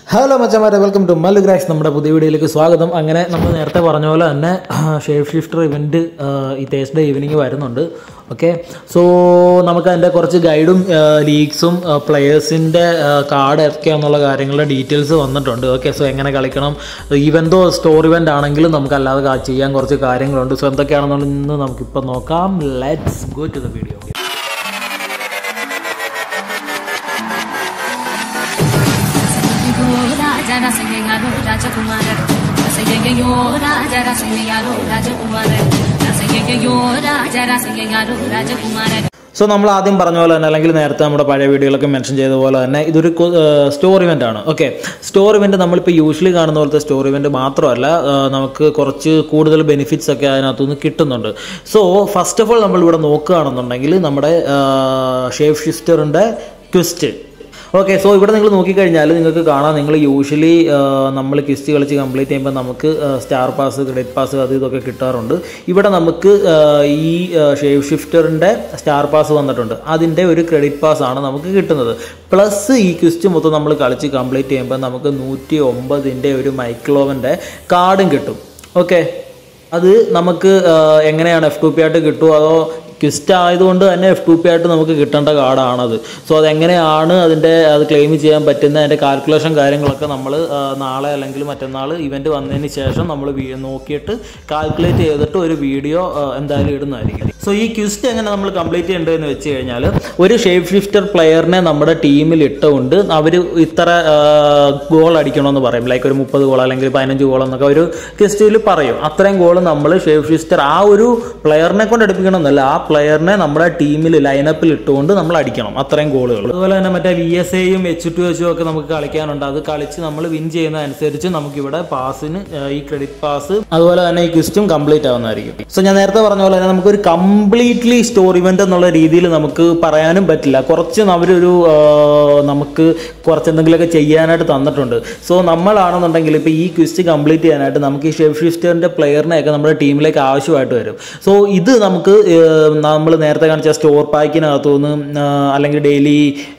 hello മച്ചമാരെ welcome to മൽ ഗ്രാക്സ് നമ്മുടെ പുതിയ വീഡിയോയിലേക്ക് സ്വാഗതം അങ്ങനെ നമ്മൾ നേരത്തെ പറഞ്ഞ പോലെ തന്നെ ഷേപ്പ് ഷിഫ്റ്റർ ഇവൻറ്റ് ഈ തേഴ്സ്ഡേ ഈവനിങ് വരുന്നുണ്ട് ഓക്കെ സോ നമുക്ക് അതിൻ്റെ കുറച്ച് ഗൈഡും ലീഗ്സും പ്ലെയേഴ്സിൻ്റെ കാർഡ് എന്നുള്ള കാര്യങ്ങളുടെ ഡീറ്റെയിൽസ് വന്നിട്ടുണ്ട് ഓക്കെ സോ എങ്ങനെ കളിക്കണം ഈവൻതോ സ്റ്റോർ ഇവൻ്റ് ആണെങ്കിലും നമുക്ക് അല്ലാതെ കാ- ചെയ്യാൻ കുറച്ച് കാര്യങ്ങളുണ്ട് സോ എന്തൊക്കെയാണെന്നുള്ളത് നമുക്കിപ്പോൾ നോക്കാം let's go to the video రాజా రసయ్యారు రాజకుమారుడు రసయ్యో రాజా రసయ్యారు రాజకుమారుడు రసయ్యో రాజా రసయ్యారు రాజకుమారుడు സോ നമ്മൾ ആദ്യം പറഞ്ഞ പോലെ തന്നെ അല്ലെങ്കിൽ നേരത്തെ നമ്മുടെ പഴയ വീഡിയോകളൊക്കെ മെൻഷൻ ചെയ്ത പോലെ തന്നെ ഇതൊരു സ്റ്റോർ ഇവൻ്റ് ആണ് ഓക്കെ സ്റ്റോർ ഇവൻ്റ് നമ്മളിപ്പോൾ യൂഷ്വലി കാണുന്ന പോലത്തെ സ്റ്റോർ ഇവൻ്റ് മാത്രമല്ല ആ, നമുക്ക് കുറച്ച് കൂടുതൽ ബെനിഫിറ്റ്സ് ഒക്കെ അതിനകത്തുനിന്ന് കിട്ടുന്നുണ്ട് സോ ഫസ്റ്റ് ഓഫ് ഓൾ നമ്മളിവിടെ നോക്കുകയാണെന്നുണ്ടെങ്കിൽ നമ്മുടെ ഷേപ്പ് ഷിഫ്റ്ററിൻ്റെ ക്വിസ്റ്റ് ഓക്കെ സോ ഇവിടെ നിങ്ങൾ നോക്കിക്കഴിഞ്ഞാൽ നിങ്ങൾക്ക് കാണാം നിങ്ങൾ യൂഷ്വലി നമ്മൾ ക്വിസ്റ്റ് കളിച്ച് കംപ്ലീറ്റ് ചെയ്യുമ്പോൾ നമുക്ക് സ്റ്റാർ പാസ് ക്രെഡിറ്റ് പാസ് അത് ഇതൊക്കെ കിട്ടാറുണ്ട് ഇവിടെ നമുക്ക് ആ, ഈ ഷേവ് ഷിഫ്റ്ററിൻ്റെ സ്റ്റാർ പാസ് വന്നിട്ടുണ്ട് അതിൻ്റെ ഒരു ക്രെഡിറ്റ് പാസ് ആണ് നമുക്ക് കിട്ടുന്നത് പ്ലസ് ഈ ക്വിസ്റ്റ് മൊത്തം നമ്മൾ കളിച്ച് കംപ്ലീറ്റ് ചെയ്യുമ്പോൾ നമുക്ക് നൂറ്റി ഒമ്പതിൻ്റെ ഒരു മൈക്രോവൻ്റെ കാർഡും കിട്ടും ഓക്കെ അത് നമുക്ക് ആ, എങ്ങനെയാണ് എഫ് ടു പി ആയിട്ട് കിട്ടുമോ അതോ ക്വിസ്റ്റ് ആയതുകൊണ്ട് തന്നെ എഫ് ടു പി ആയിട്ട് നമുക്ക് കിട്ടേണ്ട കാർഡാണത് സോ അതെങ്ങനെയാണ് അതിൻ്റെ അത് ക്ലെയിം ചെയ്യാൻ പറ്റുന്ന അതിൻ്റെ കാൽക്കുലേഷൻ കാര്യങ്ങളൊക്കെ നമ്മൾ നാളെ അല്ലെങ്കിൽ മറ്റന്നാൾ ഇവൻ്റ് വന്നതിന് ശേഷം നമ്മൾ നോക്കിയിട്ട് കാൽക്കുലേറ്റ് ചെയ്തിട്ട് ഒരു വീഡിയോ എന്തായാലും ഇടുന്നതായിരിക്കും സോ ഈ ക്വിസ്റ്റ് എങ്ങനെ നമ്മൾ കംപ്ലീറ്റ് ചെയ്യേണ്ടതെന്ന് വെച്ച് കഴിഞ്ഞാൽ ഒരു ഷേപ്പ് ഷിഫ്റ്റർ പ്ലെയറിനെ നമ്മുടെ ടീമിൽ ഇട്ടുകൊണ്ട് അവർ ഇത്ര ഗോൾ അടിക്കണമെന്ന് പറയും ലൈക്ക് ഒരു മുപ്പത് ഗോൾ അല്ലെങ്കിൽ പതിനഞ്ച് ഗോൾ എന്നൊക്കെ ഒരു ക്വിസ്റ്റിൽ പറയും അത്രയും ഗോൾ നമ്മൾ ഷേപ്പ് ഷിഫ്റ്റർ ആ ഒരു പ്ലെയറിനെ കൊണ്ട് അടുപ്പിക്കണം എന്നല്ല ആ പ്ലെയറിനെ നമ്മുടെ ടീമിൽ ലൈനപ്പിൽ ഇട്ടുകൊണ്ട് നമ്മൾ അടിക്കണം അത്രയും ഗോളുകൾ അതുപോലെ തന്നെ മറ്റേ വി എസ് എയും എച്ച് ടു എച്ചും ഒക്കെ നമുക്ക് കളിക്കാനുണ്ട് അത് കളിച്ച് നമ്മൾ വിൻ ചെയ്യുന്നതനുസരിച്ച് നമുക്കിവിടെ പാസിന് ഈ ക്രെഡിറ്റ് പാസ് അതുപോലെ തന്നെ ഈ ക്വിസ്റ്റും കംപ്ലീറ്റ് ആവുന്നതായിരിക്കും സോ ഞാൻ നേരത്തെ പറഞ്ഞ പോലെ തന്നെ നമുക്കൊരു കംപ്ലീറ്റ്ലി സ്റ്റോർ ഇവന്റ് എന്നുള്ള രീതിയിൽ നമുക്ക് പറയാനും പറ്റില്ല കുറച്ച് അവരൊരു ആ, നമുക്ക് കുറച്ച് എന്തെങ്കിലുമൊക്കെ ചെയ്യാനായിട്ട് തന്നിട്ടുണ്ട് സോ നമ്മളാണെന്നുണ്ടെങ്കിൽ ഇപ്പോൾ ഈ ക്വിസ്റ്റ് കംപ്ലീറ്റ് ചെയ്യാനായിട്ട് നമുക്ക് ഈ ഷെഫ് ഷിഫ്റ്ററിൻ്റെ പ്ലെയറിനെയൊക്കെ നമ്മുടെ ടീമിലേക്ക് ആവശ്യമായിട്ട് വരും സോ ഇത് നമുക്ക് നമ്മൾ നേരത്തെ കാണിച്ച സ്റ്റോർ പാക്കിനകത്തുനിന്ന് അല്ലെങ്കിൽ ഡെയിലി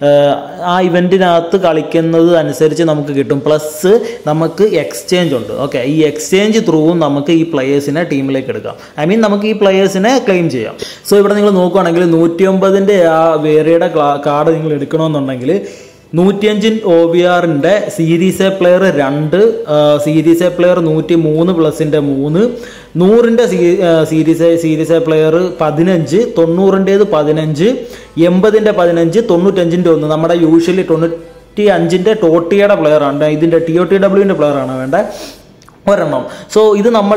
ആ ഇവൻറ്റിനകത്ത് കളിക്കുന്നത് അനുസരിച്ച് നമുക്ക് കിട്ടും പ്ലസ് നമുക്ക് എക്സ്ചേഞ്ച് ഉണ്ട് ഓക്കെ ഈ എക്സ്ചേഞ്ച് ത്രൂവും നമുക്ക് ഈ പ്ലെയേഴ്സിനെ ടീമിലേക്ക് എടുക്കാം ഐ മീൻ നമുക്ക് ഈ പ്ലെയേഴ്സിനെ ക്ലെയിം ചെയ്യാം സോ ഇവിടെ നിങ്ങൾ നോക്കുകയാണെങ്കിൽ നൂറ്റി ഒമ്പതിൻ്റെ ആ വേറെയുടെ കാർഡ് നിങ്ങൾ എടുക്കണമെന്നുണ്ടെങ്കിൽ നൂറ്റിയഞ്ചിൻ ഒ വി ആറിൻ്റെ സീരീസ് എ പ്ലെയർ രണ്ട് സീരീസ് എ പ്ലെയർ നൂറ്റി മൂന്ന് പ്ലസിൻ്റെ മൂന്ന് നൂറിൻ്റെ സീരീസ് സീരീസ് എ പ്ലെയർ പതിനഞ്ച് തൊണ്ണൂറിൻ്റേത് പതിനഞ്ച് എൺപതിൻ്റെ പതിനഞ്ച് തൊണ്ണൂറ്റഞ്ചിൻ്റെ ഒന്ന് നമ്മുടെ യൂഷ്വലി തൊണ്ണൂറ്റി അഞ്ചിൻ്റെ ടോട്ടിയുടെ പ്ലെയർ ആണ് ഇതിൻ്റെ ടി ഒ ടി ഡബ്ല്യുവിൻ്റെ പ്ലെയർ ആണ് വേണ്ടത് ഒരെണ്ണം സോ ഇത് നമ്മൾ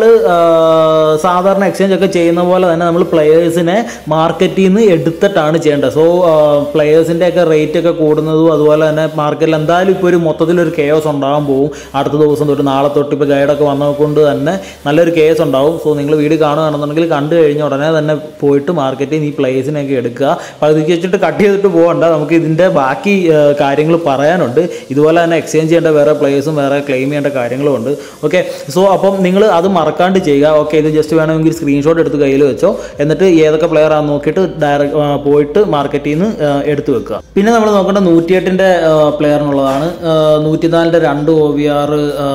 സാധാരണ എക്സ്ചേഞ്ച് ഒക്കെ ചെയ്യുന്ന പോലെ തന്നെ നമ്മൾ പ്ലെയേഴ്സിനെ മാർക്കറ്റിൽ നിന്ന് എടുത്തിട്ടാണ് ചെയ്യേണ്ടത് സോ പ്ലെയേഴ്സിൻ്റെ ഒക്കെ റേറ്റ് ഒക്കെ കൂടുന്നതും അതുപോലെ തന്നെ മാർക്കറ്റിൽ എന്തായാലും ഇപ്പോൾ ഒരു മൊത്തത്തിലൊരു കേസ് ഉണ്ടാകാൻ പോകും അടുത്ത ദിവസം തൊട്ട് നാളെ തൊട്ട് ഇപ്പോൾ ഗൈഡൊക്കെ വന്നതുകൊണ്ട് തന്നെ നല്ലൊരു കേസ് ഉണ്ടാവും സോ നിങ്ങൾ വീഡിയോ കാണുകയാണെന്നുണ്ടെങ്കിൽ കണ്ടു കഴിഞ്ഞ ഉടനെ തന്നെ പോയിട്ട് മാർക്കറ്റിൽ നിന്ന് ഈ പ്ലേസിനെയൊക്കെ എടുക്കുക പകുതിക്ക് വെച്ചിട്ട് കട്ട് ചെയ്തിട്ട് പോകണ്ട നമുക്ക് ഇതിൻ്റെ ബാക്കി കാര്യങ്ങൾ പറയാനുണ്ട് ഇതുപോലെ തന്നെ എക്സ്ചേഞ്ച് ചെയ്യേണ്ട വേറെ പ്ലേയേഴ്സും വേറെ ക്ലെയിം ചെയ്യേണ്ട കാര്യങ്ങളും ഉണ്ട് ഓക്കെ സോ അപ്പം നിങ്ങൾ അത് മറക്കാണ്ട് ചെയ്യുക ഓക്കെ ഇത് ജസ്റ്റ് വേണമെങ്കിൽ സ്ക്രീൻഷോട്ട് എടുത്ത് കയ്യിൽ വെച്ചോ എന്നിട്ട് ഏതൊക്കെ പ്ലെയർ ആണെന്ന് നോക്കിയിട്ട് ഡയറക്റ്റ് പോയിട്ട് മാർക്കറ്റിൽ നിന്ന് എടുത്ത് വെക്കുക പിന്നെ നമ്മൾ നോക്കേണ്ട നൂറ്റിയെട്ടിൻ്റെ പ്ലെയർ എന്നുള്ളതാണ് നൂറ്റിനാലിൻ്റെ രണ്ട് O V R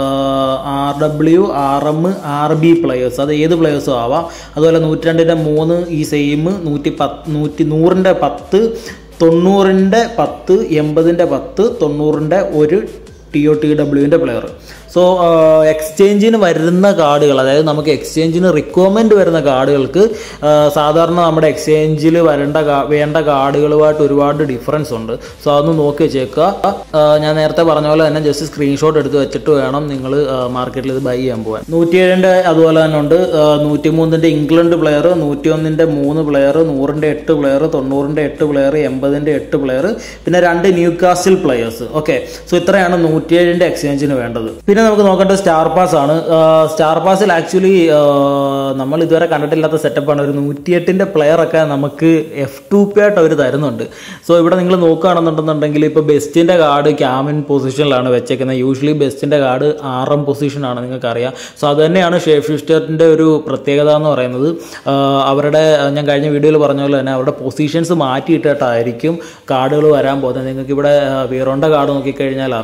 R W R M R B players അത് ഏത് പ്ലെയേഴ്സും ആവാം അതുപോലെ നൂറ്റിരണ്ടിൻ്റെ മൂന്ന് ഈ സെയിം നൂറ്റി പത്ത് നൂറ്റി നൂറിൻ്റെ പത്ത് തൊണ്ണൂറിൻ്റെ പത്ത് എൺപതിൻ്റെ പത്ത് തൊണ്ണൂറിൻ്റെ ഒരു ടി ഒ ടി ഡബ്ല്യുവിൻ്റെ പ്ലെയർ സോ എക്സ്ചേഞ്ചിന് വരുന്ന കാർഡുകൾ അതായത് നമുക്ക് എക്സ്ചേഞ്ചിന് റിക്വയർമെൻറ്റ് വരുന്ന കാർഡുകൾക്ക് ആ, സാധാരണ നമ്മുടെ എക്സ്ചേഞ്ചിൽ വരേണ്ട കാ- വേണ്ട കാർഡുകളുമായിട്ട് ഒരുപാട് ഡിഫറൻസ് ഉണ്ട് സോ അതൊന്ന് നോക്കി വെച്ചേക്കുക ആ, ഞാൻ നേരത്തെ പറഞ്ഞ പോലെ തന്നെ ജസ്റ്റ് സ്ക്രീൻഷോട്ട് എടുത്ത് വെച്ചിട്ട് വേണം നിങ്ങൾ മാർക്കറ്റിൽ ഇത് ബൈ ചെയ്യാൻ പോകാൻ നൂറ്റിയേഴിൻ്റെ അതുപോലെ തന്നെ ഉണ്ട് നൂറ്റി മൂന്നിൻ്റെ ഇംഗ്ലണ്ട് പ്ലെയർ നൂറ്റി ഒന്നിൻ്റെ മൂന്ന് പ്ലെയർ നൂറിൻ്റെ എട്ട് പ്ലെയർ തൊണ്ണൂറിൻ്റെ എട്ട് പ്ലെയർ എൺപതിൻ്റെ എട്ട് പ്ലെയർ പിന്നെ രണ്ട് Newcastle players okay so ഇത്രയാണ് നൂറ്റിയേഴിൻ്റെ എക്സ്ചേഞ്ചിന് വേണ്ടത് പിന്നെ നമുക്ക് നോക്കേണ്ടത് സ്റ്റാർ പാസ് ആണ് സ്റ്റാർ പാസിൽ ആക്ച്വലി നമ്മൾ ഇതുവരെ കണ്ടിട്ടില്ലാത്ത സെറ്റപ്പാണ് ഒരു നൂറ്റിയെട്ടിൻ്റെ പ്ലെയറൊക്കെ നമുക്ക് എഫ് ടു പി ആയിട്ട് അവർ തരുന്നുണ്ട് സോ ഇവിടെ നിങ്ങൾ നോക്കുകയാണെന്നുണ്ടെന്നുണ്ടെങ്കിൽ ഇപ്പോൾ ബെസ്റ്റിൻ്റെ കാർഡ് ക്യാമിൻ പൊസിഷനിലാണ് വെച്ചേക്കുന്നത് യൂഷ്വലി ബെസ്റ്റിൻ്റെ കാർഡ് ആർ എം പൊസിഷനാണ് നിങ്ങൾക്കറിയാം സോ അത് തന്നെയാണ് ഷേഫ് ഷിഫ്റ്ററിൻ്റെ ഒരു പ്രത്യേകത എന്ന് പറയുന്നത് ആ, അവരുടെ ഞാൻ കഴിഞ്ഞ വീഡിയോയിൽ പറഞ്ഞ പോലെ തന്നെ അവരുടെ പൊസിഷൻസ് മാറ്റിയിട്ടിട്ടായിരിക്കും കാർഡുകൾ വരാൻ പോകുന്നത് നിങ്ങൾക്ക് ഇവിടെ വീറോണ്ട കാർഡ് നോക്കിക്കഴിഞ്ഞാൽ അറിയാം ആ,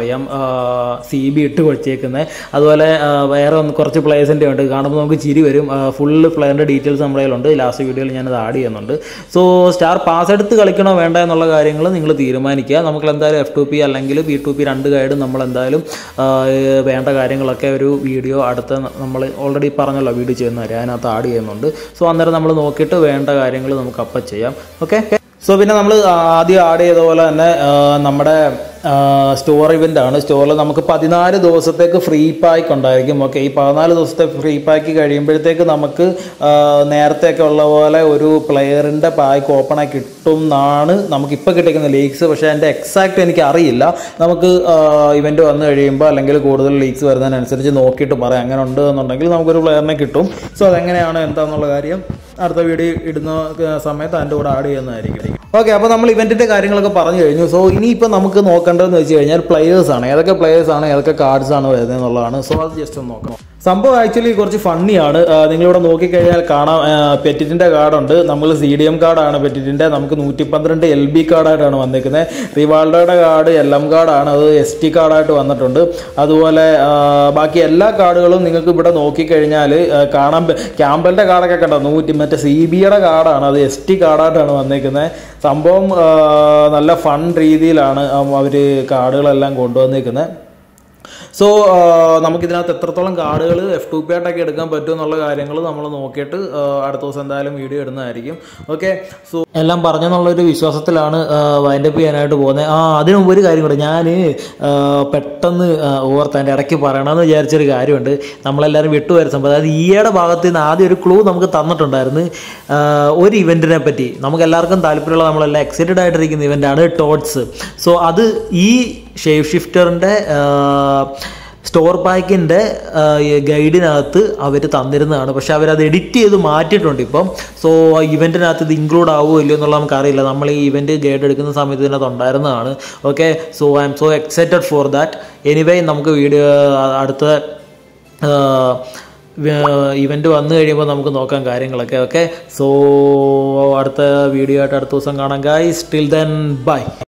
സി ബി ഇട്ട് വെച്ചേക്കുന്നത് അതുപോലെ ആ, വേറെ ഒന്ന് കുറച്ച് പ്ലേയേഴ്സിൻ്റെ ഉണ്ട് കാണുമ്പോൾ നമുക്ക് ചിരി വരും ഫുള്ള് പ്ലെയറിൻ്റെ ഡീറ്റെയിൽസ് നമ്മുടെ കയ്യിലുണ്ട് ലാസ്റ്റ് വീഡിയോയിൽ ഞാനത് ആഡ് ചെയ്യുന്നുണ്ട് സോ സ്റ്റാർ പാസ് എടുത്ത് കളിക്കണോ വേണ്ട എന്നുള്ള കാര്യങ്ങൾ നിങ്ങൾ തീരുമാനിക്കുക നമുക്ക് എന്തായാലും എഫ് ടു പി അല്ലെങ്കിൽ ബി ടു പി രണ്ട് ഗൈഡ് നമ്മൾ എന്തായാലും ആ, വേണ്ട കാര്യങ്ങളൊക്കെ ഒരു വീഡിയോ അടുത്ത നമ്മൾ ഓൾറെഡി പറഞ്ഞല്ലോ വീഡിയോ ചെയ്യുന്ന കാര്യം അതിനകത്ത് ആഡ് ചെയ്യുന്നുണ്ട് സോ അന്നേരം നമ്മൾ നോക്കിയിട്ട് വേണ്ട കാര്യങ്ങൾ നമുക്ക് അപ്പം ചെയ്യാം ഓക്കെ സോ പിന്നെ നമ്മൾ ആദ്യം ആഡ് ചെയ്ത പോലെ തന്നെ ആ, നമ്മുടെ സ്റ്റോർ ഇവൻ്റ് ആണ് സ്റ്റോറിൽ നമുക്ക് പതിനാല് ദിവസത്തേക്ക് ഫ്രീ പാക്ക് ഉണ്ടായിരിക്കും ഓക്കെ ഈ പതിനാല് ദിവസത്തെ ഫ്രീ പാക്ക് കഴിയുമ്പോഴത്തേക്ക് നമുക്ക് ആ, നേരത്തെയൊക്കെ ഉള്ള പോലെ ഒരു പ്ലെയറിൻ്റെ പാക്ക് ഓപ്പൺ ആയി കിട്ടും എന്നാണ് നമുക്ക് ഇപ്പോൾ കിട്ടിക്കുന്ന ലീക്സ് പക്ഷേ അതിൻ്റെ എക്സാക്റ്റ് എനിക്ക് അറിയില്ല നമുക്ക് ഇവൻ്റ് വന്നു കഴിയുമ്പോൾ അല്ലെങ്കിൽ കൂടുതൽ ലീക്സ് വരുന്നതിനനുസരിച്ച് നോക്കിയിട്ട് പറയാം അങ്ങനെ ഉണ്ട് എന്നുണ്ടെങ്കിൽ നമുക്കൊരു പ്ലെയറിനെ കിട്ടും സോ അതെങ്ങനെയാണ് എന്താണെന്നുള്ള കാര്യം അടുത്ത വീഡിയോ ഇടുന്ന ആ, സമയത്ത് അതിൻ്റെ കൂടെ ആഡ് ചെയ്യുന്നതായിരിക്കും ഓക്കെ അപ്പോൾ നമ്മൾ ഇവൻറ്റിൻ്റെ കാര്യങ്ങളൊക്കെ പറഞ്ഞു കഴിഞ്ഞു സോ ഇനിയിപ്പോൾ നമുക്ക് നോക്കേണ്ടതെന്ന് വെച്ച് കഴിഞ്ഞാൽ പ്ലെയേഴ്സ് ആണ് ഏതൊക്കെ പ്ലെയേഴ്സ് ആണ് ഏതൊക്കെ കാർഡ്സ് ആണ് വരുന്നത് എന്നുള്ളതാണ് സോ അത് ജസ്റ്റ് ഒന്ന് നോക്കണം സംഭവം ആക്ച്വലി കുറച്ച് ഫണ്ണിയാണ് നിങ്ങളിവിടെ നോക്കിക്കഴിഞ്ഞാൽ കാണാം പെറ്റിറ്റിൻ്റെ കാർഡുണ്ട് നമ്മൾ സി ഡി എം കാർഡാണ് പെറ്റിറ്റിൻ്റെ നമുക്ക് നൂറ്റി പന്ത്രണ്ട് എൽ ബി കാർഡായിട്ടാണ് വന്നിരിക്കുന്നത് റിവാൾഡോയുടെ കാർഡ് എൽ എം കാർഡാണ് അത് എസ് ടി കാർഡായിട്ട് വന്നിട്ടുണ്ട് അതുപോലെ ആ, ബാക്കി എല്ലാ കാർഡുകളും നിങ്ങൾക്ക് ഇവിടെ നോക്കിക്കഴിഞ്ഞാൽ ആ, കാണാൻ പ- ക്യാമ്പലിൻ്റെ കാർഡൊക്കെ കണ്ടോ നൂറ്റി മറ്റേ സി ബിയുടെ കാർഡാണ് അത് എസ് ടി കാർഡായിട്ടാണ് വന്നിരിക്കുന്നത് സംഭവം ആ, നല്ല ഫൺ രീതിയിലാണ് അവർ കാർഡുകളെല്ലാം കൊണ്ടുവന്നിരിക്കുന്നത് സോ നമുക്കിതിനകത്ത് എത്രത്തോളം കാർഡുകൾ എഫ് ടു പി ആയിട്ടൊക്കെ എടുക്കാൻ പറ്റും എന്നുള്ള കാര്യങ്ങൾ നമ്മൾ നോക്കിയിട്ട് ആ, അടുത്ത ദിവസം എന്തായാലും വീഡിയോ ഇടുന്നതായിരിക്കും ഓക്കെ സോ എല്ലാം പറഞ്ഞെന്നുള്ളൊരു വിശ്വാസത്തിലാണ് വൈൻഡപ്പ് ചെയ്യാനായിട്ട് പോകുന്നത് ആ അതിനു മുമ്പ് ഒരു കാര്യം കൂടെ ഞാൻ പെട്ടെന്ന് ആ, ഓർത്ത് അതിൻ്റെ ഇടയ്ക്ക് പറയണമെന്ന് വിചാരിച്ചൊരു കാര്യമുണ്ട് നമ്മളെല്ലാവരും വിട്ടുപോയ സംഭവം അതായത് ഈയുടെ ഭാഗത്ത് നിന്ന് ആദ്യം ഒരു ക്ലൂ നമുക്ക് തന്നിട്ടുണ്ടായിരുന്നു ആ, ഒരു ഇവൻറ്റിനെ പറ്റി നമുക്ക് എല്ലാവർക്കും താല്പര്യമുള്ള നമ്മളെല്ലാം എക്സൈറ്റഡ് ആയിട്ടിരിക്കുന്ന ഇവൻ്റാണ് ടോട്ട്സ് സോ അത് ഈ ഷേവ് ഷിഫ്റ്ററിൻ്റെ സ്റ്റോർ പാക്കിൻ്റെ ഗൈഡിനകത്ത് അവർ തന്നിരുന്നതാണ് പക്ഷെ അവരത് എഡിറ്റ് ചെയ്ത് മാറ്റിയിട്ടുണ്ട് ഇപ്പം സോ ഇവൻറ്റിനകത്ത് ഇത് ഇൻക്ലൂഡ് ആവുമോ ഇല്ലയോ എന്നുള്ളത് നമുക്കറിയില്ല നമ്മൾ ഈ ഇവൻറ്റ് ഗൈഡ് എടുക്കുന്ന സമയത്ത് ഇതിനകത്ത് ഉണ്ടായിരുന്നതാണ് okay so I'm so excited for that anyway നമുക്ക് വീഡിയോ അടുത്ത ഇവൻറ്റ് വന്നു കഴിയുമ്പോൾ നമുക്ക് നോക്കാം കാര്യങ്ങളൊക്കെ ഓക്കെ സോ അടുത്ത വീഡിയോ ആയിട്ട് അടുത്ത ദിവസം കാണാം ഗൈസ് ടിൽ ദെൻ ബൈ